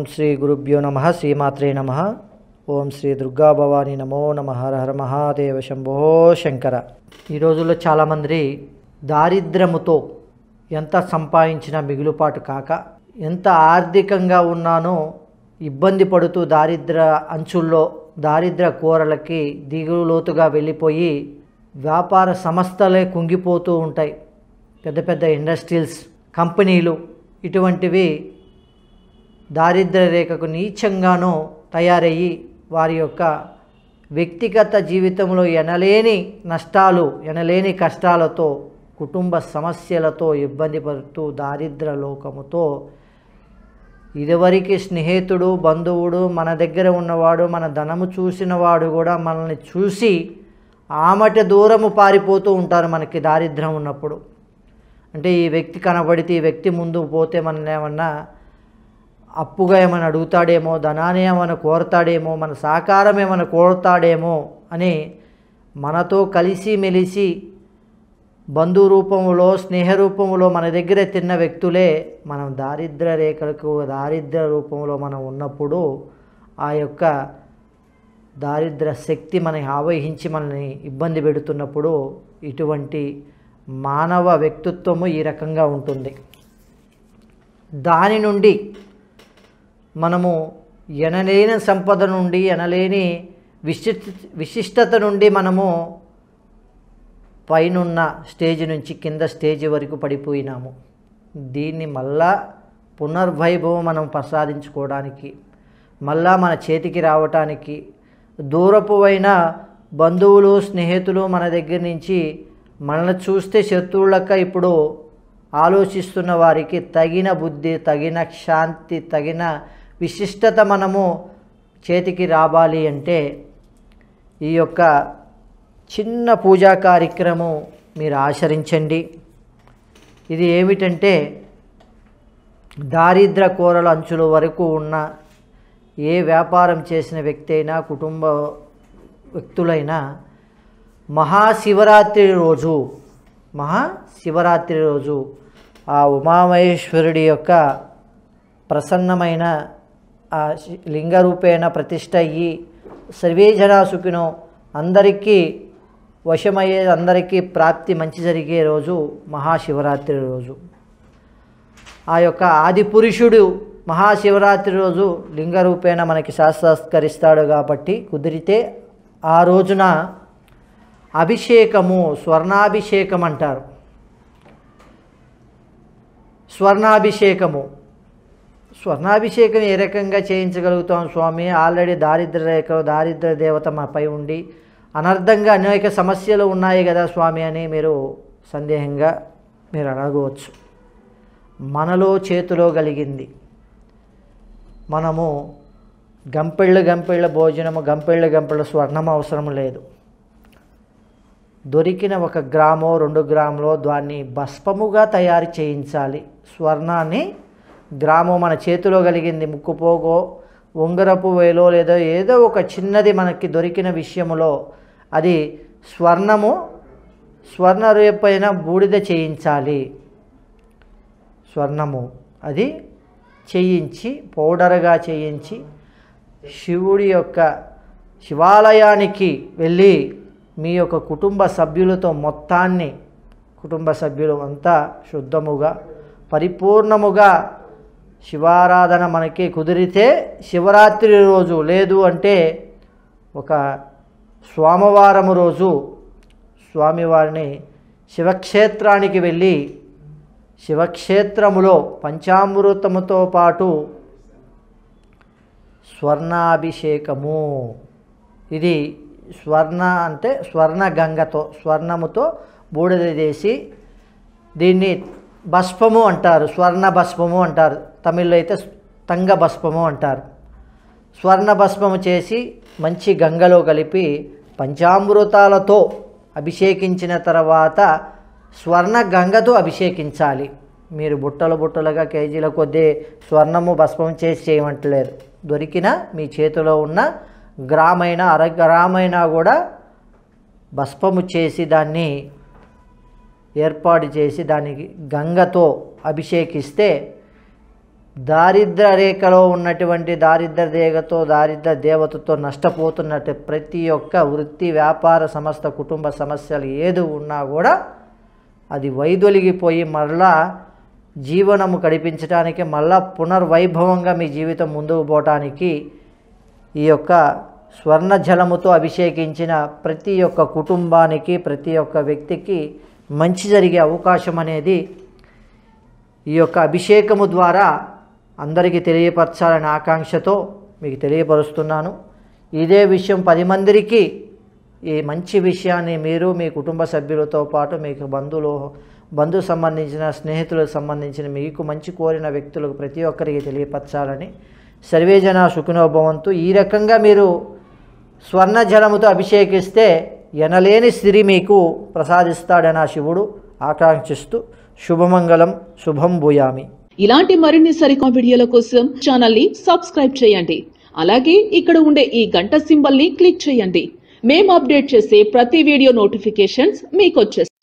శ్రీ గురుభ్యో నమ శ్రీమాత్రే నమ ఓం శ్రీ దుర్గా భవాని నమో నమ హర హర మహాదేవ శంభో శంకర ఈ రోజుల్లో చాలామంది దారిద్ర్యముతో ఎంత సంపాదించినా మిగులుపాటు కాక ఎంత ఆర్థికంగా ఉన్నానో ఇబ్బంది పడుతూ దారిద్ర అంచుల్లో దారిద్ర కోరలకి దిగులు లోతుగా వెళ్ళిపోయి వ్యాపార సంస్థలే కుంగిపోతూ ఉంటాయి పెద్ద పెద్ద ఇండస్ట్రీస్ కంపెనీలు ఇటువంటివి దారిద్ర్య రేఖకు నీచంగానూ తయారయ్యి వారి యొక్క వ్యక్తిగత జీవితంలో ఎనలేని నష్టాలు ఎనలేని కష్టాలతో కుటుంబ సమస్యలతో ఇబ్బంది పడుతూ దారిద్ర లోకముతో ఇదివరకు స్నేహితుడు బంధువుడు మన దగ్గర ఉన్నవాడు మన ధనము చూసినవాడు కూడా మనల్ని చూసి ఆమట దూరము పారిపోతూ ఉంటారు మనకి దారిద్ర్యం ఉన్నప్పుడు అంటే ఈ వ్యక్తి కనబడితే ఈ వ్యక్తి ముందు పోతే మనల్ని ఏమన్నా అప్పుగా ఏమైనా అడుగుతాడేమో ధనాన్ని ఏమైనా కోరతాడేమో మన సహకారం ఏమైనా కోరతాడేమో అని మనతో కలిసి మెలిసి బంధు రూపంలో స్నేహ రూపంలో మన దగ్గర తిన్న వ్యక్తులే మనం దారిద్ర రేఖలకు దారిద్ర రూపంలో మనం ఉన్నప్పుడు ఆ యొక్క దారిద్ర శక్తి మనని ఆవహించి మనల్ని ఇబ్బంది పెడుతున్నప్పుడు ఇటువంటి మానవ వ్యక్తిత్వము ఈ రకంగా ఉంటుంది దాని నుండి మనము ఎనలేని సంపద నుండి ఎనలేని విశిష్ట విశిష్టత నుండి మనము పైనున్న స్టేజ్ నుంచి కింద స్టేజ్ వరకు పడిపోయినాము దీన్ని మళ్ళా పునర్వైభవం మనం ప్రసాదించుకోవడానికి మళ్ళా మన చేతికి రావటానికి దూరపు అయిన బంధువులు స్నేహితులు మన దగ్గర నుంచి మనల్ని చూస్తే శత్రువులక ఇప్పుడు ఆలోచిస్తున్న వారికి తగిన బుద్ధి తగిన శాంతి తగిన విశిష్టత మనము చేతికి రావాలి అంటే ఈ యొక్క చిన్న పూజా కార్యక్రమం మీరు ఆచరించండి ఇది ఏమిటంటే దారిద్ర కోరల అంచుల వరకు ఉన్న ఏ వ్యాపారం చేసిన వ్యక్తి అయినా కుటుంబ వ్యక్తులైనా మహాశివరాత్రి రోజు మహాశివరాత్రి రోజు ఆ ఉమామహేశ్వరుడి యొక్క ప్రసన్నమైన ఆ శి- లింగరూపేణ ప్రతిష్ట అయ్యి సర్వే జనా సుఖినో అందరికీ వశమయ్యే అందరికీ ప్రాప్తి మంచి జరిగే రోజు మహాశివరాత్రి రోజు ఆ యొక్క ఆది పురుషుడు మహాశివరాత్రి రోజు లింగరూపేణ మనకి శాస్త్రస్కరిస్తాడు కాబట్టి కుదిరితే ఆ రోజున అభిషేకము స్వర్ణాభిషేకం అంటారు స్వర్ణాభిషేకము స్వర్ణాభిషేకం ఏ రకంగా చేయించగలుగుతాం స్వామి ఆల్రెడీ దారిద్ర రేఖ దారిద్ర దేవత మాపై ఉండి అనర్థంగా అనేక సమస్యలు ఉన్నాయి కదా స్వామి అని మీరు సందేహంగా మీరు అడగవచ్చు మనలో చేతిలో కలిగింది మనము గంపెళ్ళు గంపెళ్ళ భోజనము గంపెళ్ళు గంపెళ్ళ స్వర్ణం అవసరం లేదు దొరికిన ఒక గ్రామో రెండు గ్రాములో దాన్ని భస్మముగా తయారు చేయించాలి స్వర్ణాన్ని గ్రామం మన చేతిలో కలిగింది ముక్కుపోగో ఉంగరపు వేలో లేదో ఏదో ఒక చిన్నది మనకి దొరికిన విషయములో అది స్వర్ణము స్వర్ణ రేపైన బూడిద చేయించాలి స్వర్ణము అది చేయించి పౌడర్గా చేయించి శివుడి యొక్క శివాలయానికి వెళ్ళి మీ యొక్క కుటుంబ సభ్యులతో మొత్తాన్ని కుటుంబ సభ్యులు అంతా శుద్ధముగా పరిపూర్ణముగా శివారాధన మనకి కుదిరితే శివరాత్రి రోజు లేదు అంటే ఒక సోమవారము రోజు స్వామివారిని శివక్షేత్రానికి వెళ్ళి శివక్షేత్రములో పంచామృతముతో పాటు స్వర్ణాభిషేకము ఇది స్వర్ణ అంటే స్వర్ణ గంగతో స్వర్ణముతో బూడిద చేసి దీన్ని భస్మము అంటారు స్వర్ణ భస్మము అంటారు తమిళ్లో అయితే తంగ భస్మము అంటారు స్వర్ణ భస్మము చేసి మంచి గంగలో కలిపి పంచామృతాలతో అభిషేకించిన తర్వాత స్వర్ణ గంగతో అభిషేకించాలి మీరు బుట్టలు బుట్టలుగా కేజీల కొద్దీ స్వర్ణము భస్మం చేసి చేయమంటలేరు దొరికిన మీ చేతిలో ఉన్న గ్రామైనా అర గ్రామైనా కూడా భస్మము చేసి దాన్ని ఏర్పాటు చేసి దానికి గంగతో అభిషేకిస్తే దారిద్ర రేఖలో ఉన్నటువంటి దారిద్ర రేఖతో దారిద్ర దేవతతో నష్టపోతున్నట్టు ప్రతి ఒక్క వృత్తి వ్యాపార సమస్త కుటుంబ సమస్యలు ఏది ఉన్నా కూడా అది వైదొలిగిపోయి మరలా జీవనము గడిపించడానికి మళ్ళా పునర్వైభవంగా మీ జీవితం ముందుకు పోవటానికి ఈ యొక్క స్వర్ణ జలముతో అభిషేకించిన ప్రతి ఒక్క కుటుంబానికి ప్రతి ఒక్క వ్యక్తికి మంచి జరిగే అవకాశం అనేది ఈ యొక్క అభిషేకము ద్వారా అందరికీ తెలియపరచాలనే ఆకాంక్షతో మీకు తెలియపరుస్తున్నాను ఇదే విషయం పది మందికి ఈ మంచి విషయాన్ని మీరు మీ కుటుంబ సభ్యులతో పాటు మీకు బంధువులు బంధువు సంబంధించిన స్నేహితులకు సంబంధించిన మీకు మంచి కోరిన వ్యక్తులకు ప్రతి ఒక్కరికి తెలియపరచాలని సర్వేజన సుఖినోభవంతు ఈ రకంగా మీరు స్వర్ణ జలముతో అభిషేకిస్తే ఎనలేని సిరి మీకు ప్రసాదిస్తాడని ఆ శివుడు ఆకాంక్షిస్తూ శుభమంగళం శుభం భూయామి ఇలాంటి మరిన్ని సరికొత్త వీడియోల కోసం ఛానల్ ని సబ్స్క్రైబ్ చేయండి అలాగే ఇక్కడ ఉండే ఈ గంట సింబల్ ని క్లిక్ చేయండి మేము అప్డేట్ చేసే ప్రతి వీడియో నోటిఫికేషన్స్ మీకు వచ్చేస్తాయి